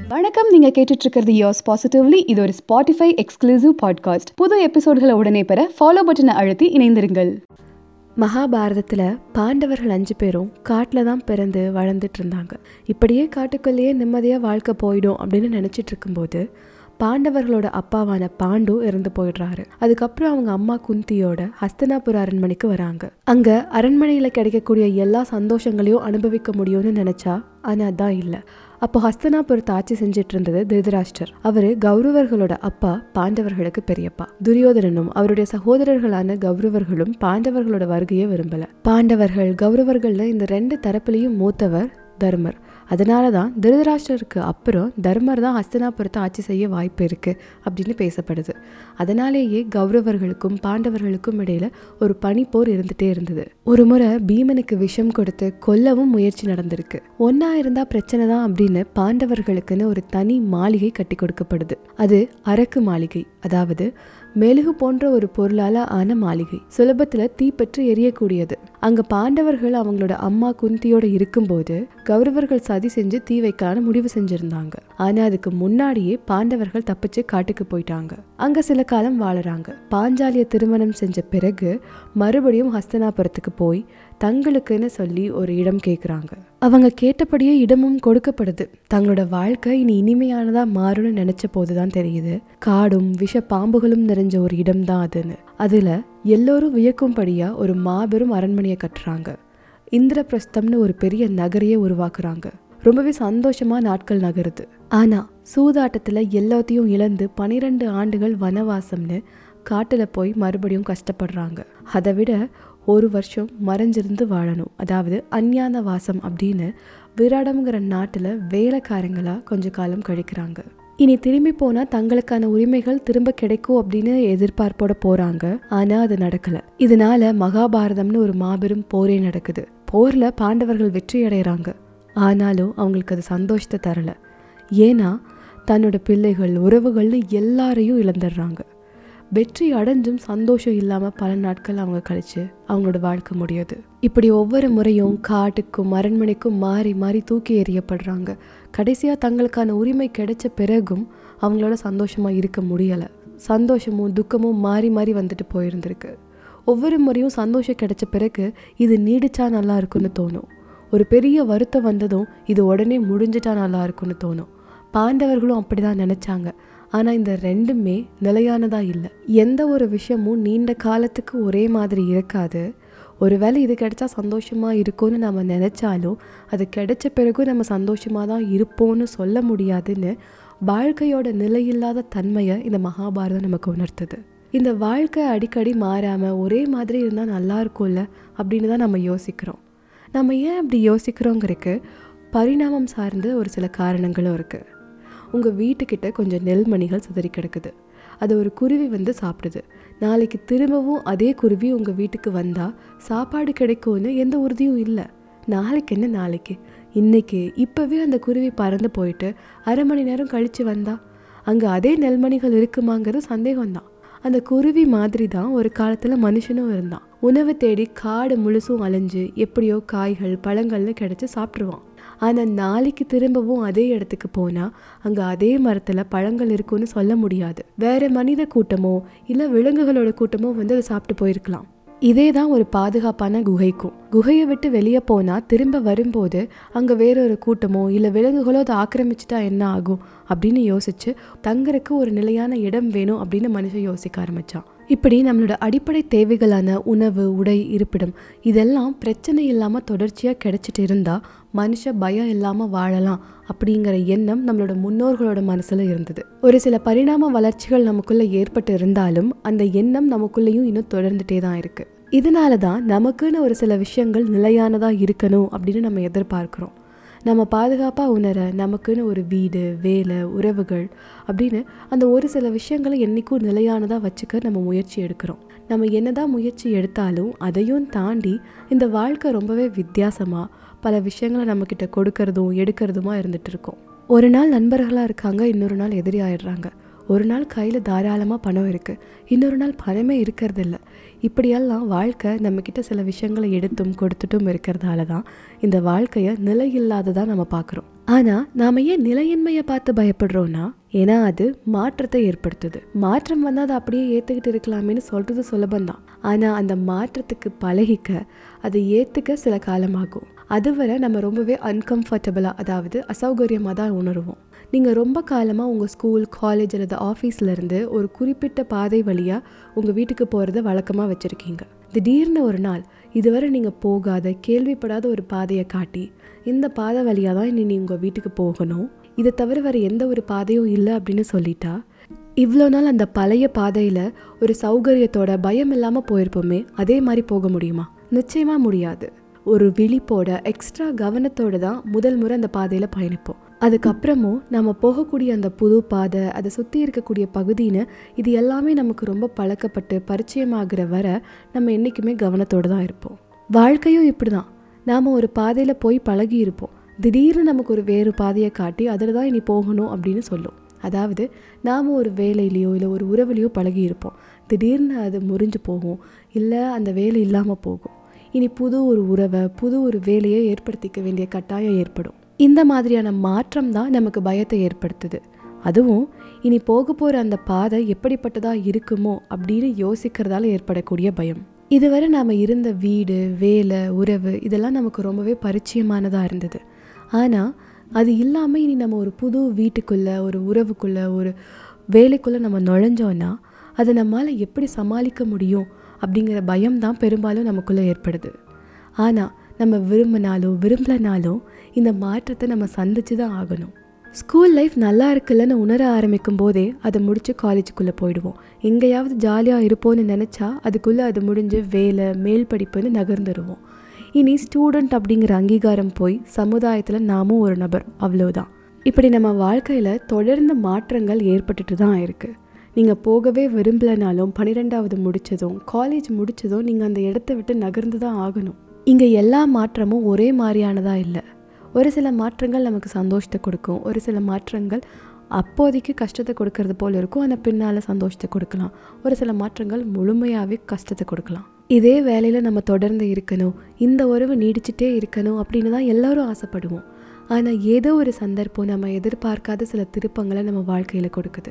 வணக்கம் நீங்க கேட்டுட்டு இருக்கிறது யோஸ் பாசிட்டிவ்லி இது ஒரு ஸ்பாட்டிஃபை எக்ஸ்க்ளூசிவ் பாட்காஸ்ட் புது எபிசோட்களை உடனே பெற ஃபாலோ பட்டனை அழுத்தி இணைந்திருங்கள் மகாபாரதத்தில் பாண்டவர்கள் அஞ்சு பேரும் காட்டில் தான் பிறந்து வளர்ந்துட்டு இருந்தாங்க இப்படியே காட்டுக்குள்ளேயே நிம்மதியாக வாழ்க்கை போயிடும் அப்படின்னு நினச்சிட்டு இருக்கும்போது பாண்டவர்களோட அப்பாவான பாண்டு இறந்து போயிடுறாரு அதுக்கப்புறம் அவங்க அம்மா குந்தியோட ஹஸ்தனாபுர அரண்மனைக்கு வராங்க அங்க அரண்மனையில கிடைக்கக்கூடிய எல்லா சந்தோஷங்களையும் அனுபவிக்க முடியும்னு நினைச்சா ஆனா அதான் இல்லை அப்போ ஹஸ்தனாபுரத்தை ஆட்சி செஞ்சுட்டு இருந்தது திருதராஷ்டர் அவரு கௌரவர்களோட அப்பா பாண்டவர்களுக்கு பெரியப்பா துரியோதனனும் அவருடைய சகோதரர்களான கௌரவர்களும் பாண்டவர்களோட வருகையை விரும்பல பாண்டவர்கள் கௌரவர்கள்ல இந்த ரெண்டு தரப்புலையும் மூத்தவர் தர்மர் அதனால தான் திருதராஷ்டருக்கு அப்புறம் தர்மர் தான் ஹஸ்தனாபுரத்தை ஆட்சி செய்ய வாய்ப்பு இருக்கு அப்படின்னு பேசப்படுது அதனாலேயே கௌரவர்களுக்கும் பாண்டவர்களுக்கும் இடையில ஒரு பனிப்போர் இருந்துட்டே இருந்தது ஒரு முறை பீமனுக்கு விஷம் கொடுத்து கொல்லவும் முயற்சி நடந்திருக்கு ஒன்னா இருந்தா பிரச்சனை தான் அப்படின்னு பாண்டவர்களுக்குன்னு ஒரு தனி மாளிகை கட்டி கொடுக்கப்படுது அது அரக்கு மாளிகை அதாவது மெழுகு போன்ற ஒரு பொருளால ஆன மாளிகை சுலபத்துல தீப்பற்றி எரியக்கூடியது அங்க பாண்டவர்கள் அவங்களோட அம்மா குந்தியோட இருக்கும்போது கௌரவர்கள் சதி செஞ்சு தீ வைக்கலான்னு முடிவு செஞ்சிருந்தாங்க ஆனா அதுக்கு முன்னாடியே பாண்டவர்கள் தப்பிச்சு காட்டுக்கு போயிட்டாங்க அங்க சில காலம் வாழறாங்க பாஞ்சாலிய திருமணம் செஞ்ச பிறகு மறுபடியும் ஹஸ்தனாபுரத்துக்கு போய் தங்களுக்குன்னு சொல்லி ஒரு இடம் கேட்குறாங்க அவங்க கேட்டபடியே இடமும் கொடுக்கப்படுது தங்களோட வாழ்க்கை இனி இனிமையானதா மாறும்னு நினைச்ச போதுதான் தெரியுது காடும் விஷ பாம்புகளும் நிறைஞ்ச ஒரு இடம் தான் அதுன்னு அதுல எல்லோரும் வியக்கும்படியா ஒரு மாபெரும் அரண்மனையை கட்டுறாங்க இந்திரபிரஸ்தம்னு ஒரு பெரிய நகரையே உருவாக்குறாங்க ரொம்பவே சந்தோஷமா நாட்கள் நகருது ஆனா சூதாட்டத்துல எல்லாத்தையும் இழந்து பனிரெண்டு ஆண்டுகள் வனவாசம்னு காட்டுல போய் மறுபடியும் கஷ்டப்படுறாங்க அதை விட ஒரு வருஷம் மறைஞ்சிருந்து வாழணும் அதாவது அஞ்ஞான வாசம் அப்படின்னு விராடம்ங்கிற நாட்டுல வேலைக்காரங்களா கொஞ்ச காலம் கழிக்கிறாங்க இனி திரும்பி போனா தங்களுக்கான உரிமைகள் திரும்ப கிடைக்கும் அப்படின்னு எதிர்பார்ப்போட போறாங்க ஆனா அது நடக்கல இதனால மகாபாரதம்னு ஒரு மாபெரும் போரே நடக்குது போர்ல பாண்டவர்கள் வெற்றி அடைகிறாங்க ஆனாலும் அவங்களுக்கு அது சந்தோஷத்தை தரல ஏன்னா தன்னோட பிள்ளைகள் உறவுகள்னு எல்லாரையும் இழந்துடுறாங்க வெற்றி அடைஞ்சும் சந்தோஷம் இல்லாமல் பல நாட்கள் அவங்க கழிச்சு அவங்களோட வாழ்க்கை முடியுது இப்படி ஒவ்வொரு முறையும் காட்டுக்கும் அரண்மனைக்கும் மாறி மாறி தூக்கி எறியப்படுறாங்க கடைசியாக தங்களுக்கான உரிமை கிடைச்ச பிறகும் அவங்களோட சந்தோஷமாக இருக்க முடியலை சந்தோஷமும் துக்கமும் மாறி மாறி வந்துட்டு போயிருந்திருக்கு ஒவ்வொரு முறையும் சந்தோஷம் கிடைச்ச பிறகு இது நீடிச்சா நல்லா இருக்கும்னு தோணும் ஒரு பெரிய வருத்தம் வந்ததும் இது உடனே முடிஞ்சிட்டா நல்லா இருக்கும்னு தோணும் பாண்டவர்களும் அப்படிதான் நினைச்சாங்க ஆனா இந்த ரெண்டுமே நிலையானதா இல்லை எந்த ஒரு விஷயமும் நீண்ட காலத்துக்கு ஒரே மாதிரி இருக்காது ஒருவேளை இது கிடைச்சா சந்தோஷமா இருக்கும்னு நம்ம நினைச்சாலும் அது கிடைச்ச பிறகும் நம்ம சந்தோஷமா தான் இருப்போம்னு சொல்ல முடியாதுன்னு வாழ்க்கையோட நிலையில்லாத தன்மையை இந்த மகாபாரதம் நமக்கு உணர்த்துது இந்த வாழ்க்கை அடிக்கடி மாறாம ஒரே மாதிரி இருந்தால் நல்லா இருக்கும்ல அப்படின்னு தான் நம்ம யோசிக்கிறோம் நம்ம ஏன் அப்படி யோசிக்கிறோங்கிறதுக்கு பரிணாமம் சார்ந்த ஒரு சில காரணங்களும் இருக்குது உங்கள் வீட்டுக்கிட்ட கொஞ்சம் நெல்மணிகள் சிதறி கிடக்குது அது ஒரு குருவி வந்து சாப்பிடுது நாளைக்கு திரும்பவும் அதே குருவி உங்கள் வீட்டுக்கு வந்தால் சாப்பாடு கிடைக்கும்னு எந்த உறுதியும் இல்லை நாளைக்கு என்ன நாளைக்கு இன்னைக்கு இப்போவே அந்த குருவி பறந்து போயிட்டு அரை மணி நேரம் கழித்து வந்தா அங்கே அதே நெல்மணிகள் இருக்குமாங்கிறது சந்தேகம்தான் அந்த குருவி மாதிரி தான் ஒரு காலத்தில் மனுஷனும் இருந்தான் உணவு தேடி காடு முழுசும் அலைஞ்சு எப்படியோ காய்கள் பழங்கள்னு கிடைச்சி சாப்பிட்ருவான் ஆனால் நாளைக்கு திரும்பவும் அதே இடத்துக்கு போனால் அங்கே அதே மரத்தில் பழங்கள் இருக்கும்னு சொல்ல முடியாது வேற மனித கூட்டமோ இல்லை விலங்குகளோட கூட்டமோ வந்து அதை சாப்பிட்டு போயிருக்கலாம் இதே தான் ஒரு பாதுகாப்பான குகைக்கும் குகையை விட்டு வெளியே போனால் திரும்ப வரும்போது அங்கே வேறொரு கூட்டமோ இல்லை விலங்குகளோ அதை ஆக்கிரமிச்சிட்டா என்ன ஆகும் அப்படின்னு யோசிச்சு தங்கறக்கு ஒரு நிலையான இடம் வேணும் அப்படின்னு மனுஷன் யோசிக்க ஆரம்பிச்சான் இப்படி நம்மளோட அடிப்படை தேவைகளான உணவு உடை இருப்பிடம் இதெல்லாம் பிரச்சனை இல்லாமல் தொடர்ச்சியாக கிடைச்சிட்டு இருந்தால் மனுஷ பயம் இல்லாமல் வாழலாம் அப்படிங்கிற எண்ணம் நம்மளோட முன்னோர்களோட மனசில் இருந்தது ஒரு சில பரிணாம வளர்ச்சிகள் நமக்குள்ளே ஏற்பட்டு இருந்தாலும் அந்த எண்ணம் நமக்குள்ளேயும் இன்னும் தொடர்ந்துட்டே தான் இருக்குது இதனால தான் நமக்குன்னு ஒரு சில விஷயங்கள் நிலையானதாக இருக்கணும் அப்படின்னு நம்ம எதிர்பார்க்குறோம் நம்ம பாதுகாப்பாக உணர நமக்குன்னு ஒரு வீடு வேலை உறவுகள் அப்படின்னு அந்த ஒரு சில விஷயங்களை என்றைக்கும் நிலையானதாக வச்சுக்க நம்ம முயற்சி எடுக்கிறோம் நம்ம என்னதான் முயற்சி எடுத்தாலும் அதையும் தாண்டி இந்த வாழ்க்கை ரொம்பவே வித்தியாசமாக பல விஷயங்களை நம்மக்கிட்ட கொடுக்கறதும் எடுக்கிறதுமா இருந்துட்டு இருக்கோம் ஒரு நாள் நண்பர்களாக இருக்காங்க இன்னொரு நாள் எதிரி ஆயிடுறாங்க ஒரு நாள் கையில் தாராளமாக பணம் இருக்குது இன்னொரு நாள் பணமே இருக்கிறது இல்லை இப்படியெல்லாம் வாழ்க்கை நம்மக்கிட்ட சில விஷயங்களை எடுத்தும் கொடுத்துட்டும் இருக்கிறதால தான் இந்த வாழ்க்கையை நிலையில்லாததாக நம்ம பார்க்குறோம் ஆனால் நாம் ஏன் நிலையின்மையை பார்த்து பயப்படுறோன்னா ஏன்னா அது மாற்றத்தை ஏற்படுத்துது மாற்றம் வந்து அதை அப்படியே ஏற்றுக்கிட்டு இருக்கலாமேன்னு சொல்கிறது சுலபந்தான் ஆனால் அந்த மாற்றத்துக்கு பழகிக்க அதை ஏற்றுக்க சில காலமாகும் அதுவரை நம்ம ரொம்பவே அன்கம்ஃபர்டபுளாக அதாவது அசௌகரியமாக தான் உணருவோம் நீங்கள் ரொம்ப காலமாக உங்கள் ஸ்கூல் காலேஜ் அல்லது ஆஃபீஸ்லேருந்து ஒரு குறிப்பிட்ட பாதை வழியாக உங்கள் வீட்டுக்கு போகிறத வழக்கமாக வச்சுருக்கீங்க திடீர்னு ஒரு நாள் இதுவரை நீங்கள் போகாத கேள்விப்படாத ஒரு பாதையை காட்டி இந்த பாதை வழியாக தான் இனி நீ உங்கள் வீட்டுக்கு போகணும் இதை தவிர வேறு எந்த ஒரு பாதையும் இல்லை அப்படின்னு சொல்லிட்டா இவ்வளோ நாள் அந்த பழைய பாதையில் ஒரு சௌகரியத்தோட பயம் இல்லாமல் போயிருப்போமே அதே மாதிரி போக முடியுமா நிச்சயமாக முடியாது ஒரு விழிப்போட எக்ஸ்ட்ரா கவனத்தோட தான் முதல் முறை அந்த பாதையில் பயணிப்போம் அதுக்கப்புறமும் நம்ம போகக்கூடிய அந்த புது பாதை அதை சுற்றி இருக்கக்கூடிய பகுதின்னு இது எல்லாமே நமக்கு ரொம்ப பழக்கப்பட்டு பரிச்சயமாகிற வர நம்ம என்றைக்குமே கவனத்தோடு தான் இருப்போம் வாழ்க்கையும் இப்படி தான் நாம் ஒரு பாதையில் போய் பழகி இருப்போம் திடீர்னு நமக்கு ஒரு வேறு பாதையை காட்டி அதில் தான் இனி போகணும் அப்படின்னு சொல்லும் அதாவது நாம் ஒரு வேலையிலையோ இல்லை ஒரு உறவுலையோ பழகி இருப்போம் திடீர்னு அது முறிஞ்சு போகும் இல்லை அந்த வேலை இல்லாமல் போகும் இனி புது ஒரு உறவை புது ஒரு வேலையை ஏற்படுத்திக்க வேண்டிய கட்டாயம் ஏற்படும் இந்த மாதிரியான மாற்றம் தான் நமக்கு பயத்தை ஏற்படுத்துது அதுவும் இனி போக போகிற அந்த பாதை எப்படிப்பட்டதாக இருக்குமோ அப்படின்னு யோசிக்கிறதால ஏற்படக்கூடிய பயம் இதுவரை நாம் இருந்த வீடு வேலை உறவு இதெல்லாம் நமக்கு ரொம்பவே பரிச்சயமானதாக இருந்தது ஆனால் அது இல்லாமல் இனி நம்ம ஒரு புது வீட்டுக்குள்ளே ஒரு உறவுக்குள்ளே ஒரு வேலைக்குள்ளே நம்ம நுழைஞ்சோன்னா அதை நம்மால் எப்படி சமாளிக்க முடியும் அப்படிங்கிற பயம் தான் பெரும்பாலும் நமக்குள்ளே ஏற்படுது ஆனால் நம்ம விரும்பினாலும் விரும்பலனாலும் இந்த மாற்றத்தை நம்ம சந்திச்சு தான் ஆகணும் ஸ்கூல் லைஃப் நல்லா இருக்குல்லன்னு உணர ஆரம்பிக்கும் போதே அதை முடித்து காலேஜுக்குள்ளே போயிடுவோம் எங்கேயாவது ஜாலியாக இருப்போம்னு நினச்சா அதுக்குள்ளே அது முடிஞ்சு வேலை மேல் படிப்புன்னு நகர்ந்துருவோம் இனி ஸ்டூடெண்ட் அப்படிங்கிற அங்கீகாரம் போய் சமுதாயத்தில் நாமும் ஒரு நபர் அவ்வளோதான் இப்படி நம்ம வாழ்க்கையில் தொடர்ந்து மாற்றங்கள் ஏற்பட்டுட்டு தான் இருக்குது நீங்கள் போகவே விரும்பலைனாலும் பன்னிரெண்டாவது முடித்ததும் காலேஜ் முடித்ததும் நீங்கள் அந்த இடத்த விட்டு நகர்ந்து தான் ஆகணும் இங்கே எல்லா மாற்றமும் ஒரே மாதிரியானதாக இல்லை ஒரு சில மாற்றங்கள் நமக்கு சந்தோஷத்தை கொடுக்கும் ஒரு சில மாற்றங்கள் அப்போதைக்கு கஷ்டத்தை கொடுக்கறது போல் இருக்கும் ஆனால் பின்னால் சந்தோஷத்தை கொடுக்கலாம் ஒரு சில மாற்றங்கள் முழுமையாகவே கஷ்டத்தை கொடுக்கலாம் இதே வேலையில் நம்ம தொடர்ந்து இருக்கணும் இந்த உறவு நீடிச்சிட்டே இருக்கணும் அப்படின்னு தான் எல்லாரும் ஆசைப்படுவோம் ஆனால் ஏதோ ஒரு சந்தர்ப்பம் நம்ம எதிர்பார்க்காத சில திருப்பங்களை நம்ம வாழ்க்கையில் கொடுக்குது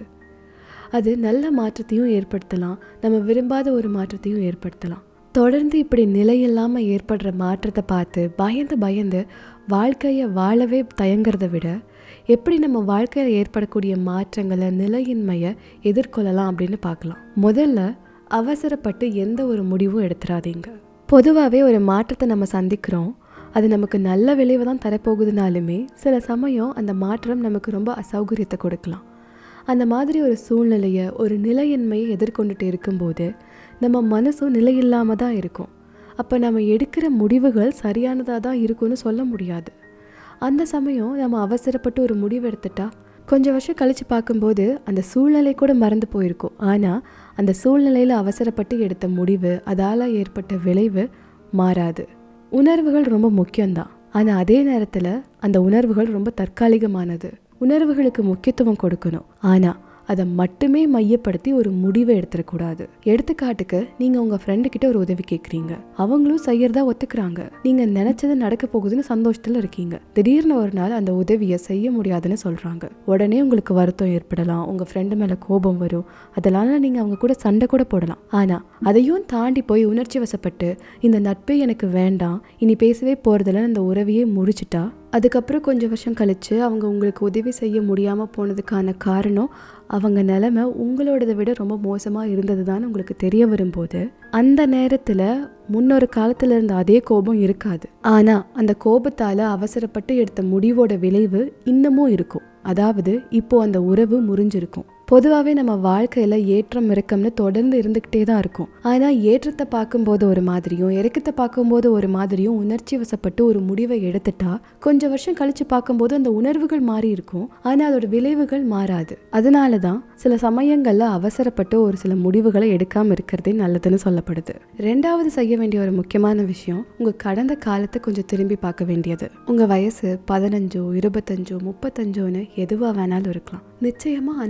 அது நல்ல மாற்றத்தையும் ஏற்படுத்தலாம் நம்ம விரும்பாத ஒரு மாற்றத்தையும் ஏற்படுத்தலாம் தொடர்ந்து இப்படி நிலையில்லாமல் ஏற்படுற மாற்றத்தை பார்த்து பயந்து பயந்து வாழ்க்கையை வாழவே தயங்குறத விட எப்படி நம்ம வாழ்க்கையில் ஏற்படக்கூடிய மாற்றங்களை நிலையின்மையை எதிர்கொள்ளலாம் அப்படின்னு பார்க்கலாம் முதல்ல அவசரப்பட்டு எந்த ஒரு முடிவும் எடுத்துடாதீங்க பொதுவாகவே ஒரு மாற்றத்தை நம்ம சந்திக்கிறோம் அது நமக்கு நல்ல விளைவை தான் தரப்போகுதுனாலுமே சில சமயம் அந்த மாற்றம் நமக்கு ரொம்ப அசௌகரியத்தை கொடுக்கலாம் அந்த மாதிரி ஒரு சூழ்நிலையை ஒரு நிலையின்மையை எதிர்கொண்டுட்டு இருக்கும்போது நம்ம மனசும் நிலையில்லாமல் தான் இருக்கும் அப்போ நம்ம எடுக்கிற முடிவுகள் சரியானதாக தான் இருக்கும்னு சொல்ல முடியாது அந்த சமயம் நம்ம அவசரப்பட்டு ஒரு முடிவு எடுத்துட்டா கொஞ்சம் வருஷம் கழித்து பார்க்கும்போது அந்த சூழ்நிலை கூட மறந்து போயிருக்கும் ஆனால் அந்த சூழ்நிலையில் அவசரப்பட்டு எடுத்த முடிவு அதால் ஏற்பட்ட விளைவு மாறாது உணர்வுகள் ரொம்ப முக்கியம்தான் ஆனால் அதே நேரத்தில் அந்த உணர்வுகள் ரொம்ப தற்காலிகமானது உணர்வுகளுக்கு முக்கியத்துவம் கொடுக்கணும் ஆனால் அதை மட்டுமே மையப்படுத்தி ஒரு முடிவை எடுத்துடக்கூடாது எடுத்துக்காட்டுக்கு நீங்கள் உங்கள் ஃப்ரெண்டு கிட்ட ஒரு உதவி கேட்குறீங்க அவங்களும் செய்யறதா ஒத்துக்கிறாங்க நீங்கள் நினச்சது நடக்க போகுதுன்னு சந்தோஷத்தில் இருக்கீங்க திடீர்னு ஒரு நாள் அந்த உதவியை செய்ய முடியாதுன்னு சொல்கிறாங்க உடனே உங்களுக்கு வருத்தம் ஏற்படலாம் உங்கள் ஃப்ரெண்டு மேலே கோபம் வரும் அதனால நீங்கள் அவங்க கூட சண்டை கூட போடலாம் ஆனால் அதையும் தாண்டி போய் உணர்ச்சி வசப்பட்டு இந்த நட்பே எனக்கு வேண்டாம் இனி பேசவே போகிறதில்ல இந்த உறவையே முடிச்சிட்டா அதுக்கப்புறம் கொஞ்சம் வருஷம் கழித்து அவங்க உங்களுக்கு உதவி செய்ய முடியாமல் போனதுக்கான காரணம் அவங்க நிலமை உங்களோடதை விட ரொம்ப மோசமாக இருந்தது தான் உங்களுக்கு தெரிய வரும்போது அந்த நேரத்தில் முன்னொரு காலத்தில் இருந்த அதே கோபம் இருக்காது ஆனால் அந்த கோபத்தால் அவசரப்பட்டு எடுத்த முடிவோட விளைவு இன்னமும் இருக்கும் அதாவது இப்போ அந்த உறவு முறிஞ்சிருக்கும் பொதுவாகவே நம்ம வாழ்க்கையில் ஏற்றம் இறக்கம்னு தொடர்ந்து இருந்துக்கிட்டே தான் இருக்கும் ஆனால் ஏற்றத்தை பார்க்கும்போது ஒரு மாதிரியும் இறக்கத்தை பார்க்கும்போது ஒரு மாதிரியும் உணர்ச்சி வசப்பட்டு ஒரு முடிவை எடுத்துட்டா கொஞ்சம் வருஷம் கழிச்சு பார்க்கும்போது அந்த உணர்வுகள் மாறி இருக்கும் ஆனால் அதோட விளைவுகள் மாறாது அதனால தான் சில சமயங்களில் அவசரப்பட்டு ஒரு சில முடிவுகளை எடுக்காமல் இருக்கிறதே நல்லதுன்னு சொல்லப்படுது ரெண்டாவது செய்ய வேண்டிய ஒரு முக்கியமான விஷயம் உங்கள் கடந்த காலத்தை கொஞ்சம் திரும்பி பார்க்க வேண்டியது உங்கள் வயசு பதினஞ்சோ இருபத்தஞ்சோ முப்பத்தஞ்சோன்னு எதுவாக வேணாலும் இருக்கலாம் நிச்சயமாக அந்தந்த வயசு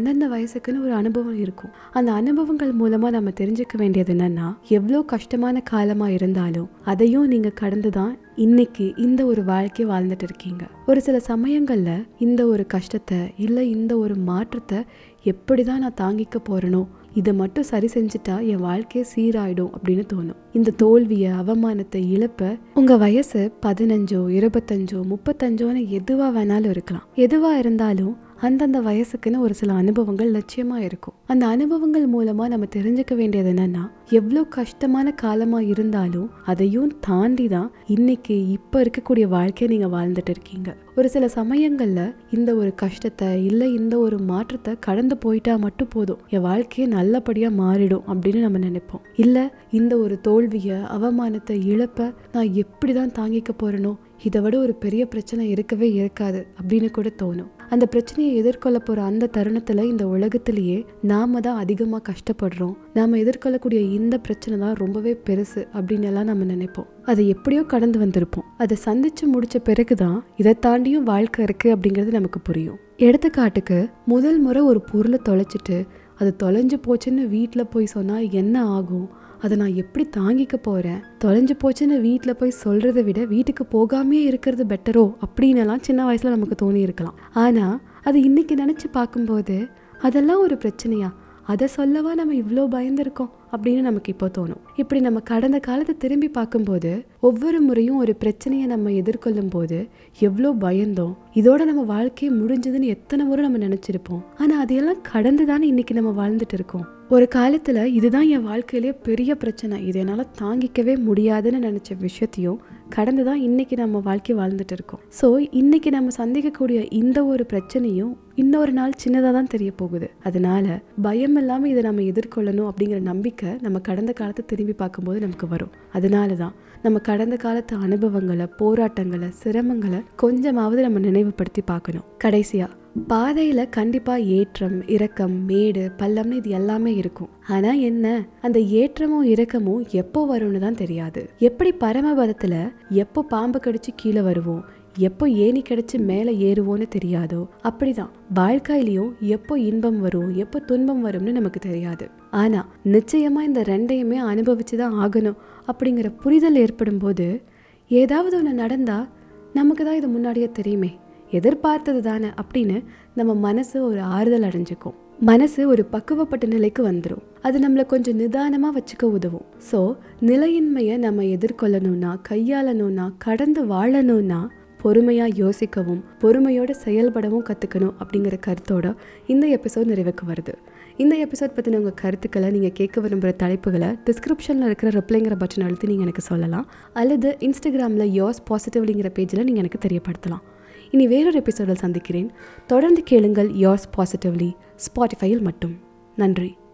வயசுக்குன்னு ஒரு அனுபவம் இருக்கும் அந்த அனுபவங்கள் மூலமா நம்ம தெரிஞ்சுக்க வேண்டியது என்னன்னா எவ்வளோ கஷ்டமான காலமா இருந்தாலும் அதையும் நீங்க கடந்து தான் இன்னைக்கு இந்த ஒரு வாழ்க்கையை வாழ்ந்துட்டு இருக்கீங்க ஒரு சில சமயங்கள்ல இந்த ஒரு கஷ்டத்தை இல்லை இந்த ஒரு மாற்றத்தை எப்படி தான் நான் தாங்கிக்க போறேனோ இதை மட்டும் சரி செஞ்சுட்டா என் வாழ்க்கையே சீராயிடும் அப்படின்னு தோணும் இந்த தோல்வியை அவமானத்தை இழப்ப உங்க வயசு பதினஞ்சோ இருபத்தஞ்சோ முப்பத்தஞ்சோன்னு எதுவா வேணாலும் இருக்கலாம் எதுவா இருந்தாலும் அந்தந்த வயசுக்குன்னு ஒரு சில அனுபவங்கள் லட்சியமா இருக்கும் அந்த அனுபவங்கள் மூலமா நம்ம தெரிஞ்சுக்க வேண்டியது என்னன்னா எவ்வளோ கஷ்டமான காலமா இருந்தாலும் அதையும் தாண்டி தான் இன்னைக்கு இப்ப இருக்கக்கூடிய வாழ்க்கையை நீங்க வாழ்ந்துட்டு இருக்கீங்க ஒரு சில சமயங்கள்ல இந்த ஒரு கஷ்டத்தை இல்லை இந்த ஒரு மாற்றத்தை கடந்து போயிட்டா மட்டும் போதும் என் வாழ்க்கையே நல்லபடியா மாறிடும் அப்படின்னு நம்ம நினைப்போம் இல்ல இந்த ஒரு தோல்வியை அவமானத்தை இழப்ப நான் எப்படிதான் தாங்கிக்க போறேனோ இதை விட ஒரு பெரிய பிரச்சனை இருக்கவே இருக்காது அப்படின்னு கூட தோணும் அந்த பிரச்சனையை எதிர்கொள்ள போற அந்த தருணத்துல இந்த உலகத்திலேயே நாம தான் அதிகமா கஷ்டப்படுறோம் நாம எதிர்கொள்ளக்கூடிய இந்த பிரச்சனை தான் ரொம்பவே பெருசு அப்படின்னு எல்லாம் நம்ம நினைப்போம் அதை எப்படியோ கடந்து வந்திருப்போம் அதை சந்திச்சு முடிச்ச பிறகுதான் இதை தாண்டியும் வாழ்க்கை இருக்கு அப்படிங்கிறது நமக்கு புரியும் எடுத்துக்காட்டுக்கு முதல் முறை ஒரு பொருளை தொலைச்சிட்டு அது தொலைஞ்சு போச்சுன்னு வீட்டில் போய் சொன்னா என்ன ஆகும் அதை நான் எப்படி தாங்கிக்க போறேன் தொலைஞ்சு போச்சுன்னு வீட்டில் போய் சொல்றதை விட வீட்டுக்கு போகாமே இருக்கிறது பெட்டரோ அப்படின்னு எல்லாம் சின்ன வயசுல நமக்கு தோணி இருக்கலாம் ஆனா அது இன்னைக்கு நினைச்சு பார்க்கும்போது அதெல்லாம் ஒரு பிரச்சனையா அதை சொல்லவா நம்ம இவ்வளோ பயந்துருக்கோம் அப்படின்னு நமக்கு இப்போ தோணும் இப்படி நம்ம கடந்த காலத்தை திரும்பி பார்க்கும்போது ஒவ்வொரு முறையும் ஒரு பிரச்சனையை நம்ம எதிர்கொள்ளும் போது எவ்வளோ பயந்தோம் இதோட நம்ம வாழ்க்கையை முடிஞ்சதுன்னு எத்தனை முறை நம்ம நினச்சிருப்போம் ஆனால் அதையெல்லாம் கடந்து தானே இன்னைக்கு நம்ம வாழ்ந்துட்டு இருக்கோம் ஒரு காலத்தில் இதுதான் என் வாழ்க்கையிலேயே பெரிய பிரச்சனை இது என்னால் தாங்கிக்கவே முடியாதுன்னு நினச்ச விஷயத்தையும் கடந்து தான் இன்னைக்கு நம்ம வாழ்க்கை வாழ்ந்துட்டு இருக்கோம் ஸோ இன்னைக்கு நம்ம சந்திக்கக்கூடிய இந்த ஒரு பிரச்சனையும் இன்னொரு நாள் சின்னதாக தான் தெரிய போகுது அதனால பயம் இல்லாமல் இதை நம்ம எதிர்கொள்ளணும் அப்படிங்கிற நம்பிக்கை நம்ம கடந்த காலத்தை திரும்பி பார்க்கும்போது நமக்கு வரும் அதனால தான் நம்ம கடந்த காலத்து அனுபவங்களை போராட்டங்களை சிரமங்களை கொஞ்சமாவது நம்ம நினைவுபடுத்தி பார்க்கணும் கடைசியா பாதையில கண்டிப்பா ஏற்றம் இறக்கம் மேடு பள்ளம்னு இது எல்லாமே இருக்கும் ஆனா என்ன அந்த ஏற்றமும் இறக்கமும் எப்போ வரும்னு தான் தெரியாது எப்படி பரமபதத்துல எப்போ பாம்பு கடிச்சு கீழே வருவோம் எப்போ ஏணி கிடைச்சு மேலே ஏறுவோன்னு தெரியாதோ அப்படிதான் வாழ்க்கையிலையும் எப்போ இன்பம் வரும் எப்போ துன்பம் வரும்னு நமக்கு தெரியாது ஆனா நிச்சயமா இந்த ரெண்டையுமே அனுபவிச்சு தான் ஆகணும் அப்படிங்கிற புரிதல் ஏற்படும் போது ஏதாவது ஒன்று நடந்தா நமக்கு தான் இது முன்னாடியே தெரியுமே எதிர்பார்த்தது தானே அப்படின்னு நம்ம மனசு ஒரு ஆறுதல் அடைஞ்சுக்கும் மனசு ஒரு பக்குவப்பட்ட நிலைக்கு வந்துடும் அது நம்மளை கொஞ்சம் நிதானமாக வச்சுக்க உதவும் ஸோ நிலையின்மையை நம்ம எதிர்கொள்ளணும்னா கையாளணும்னா கடந்து வாழணும்னா பொறுமையாக யோசிக்கவும் பொறுமையோடு செயல்படவும் கற்றுக்கணும் அப்படிங்கிற கருத்தோட இந்த எபிசோட் நிறைவுக்கு வருது இந்த எபிசோட் பற்றின உங்கள் கருத்துக்களை நீங்கள் கேட்க விரும்புகிற தலைப்புகளை டிஸ்கிரிப்ஷனில் இருக்கிற ரிப்ளைங்கிற பட்டன் அழுத்தி நீங்கள் எனக்கு சொல்லலாம் அல்லது இன்ஸ்டாகிராமில் யோஸ் பாசிட்டிவ்லிங்கிற பேஜில் நீங்கள் எனக்கு தெரியப்படுத்தலாம் இனி வேறொரு எபிசோடில் சந்திக்கிறேன் தொடர்ந்து கேளுங்கள் யோர்ஸ் பாசிட்டிவ்லி ஸ்பாட்டிஃபையில் மட்டும் நன்றி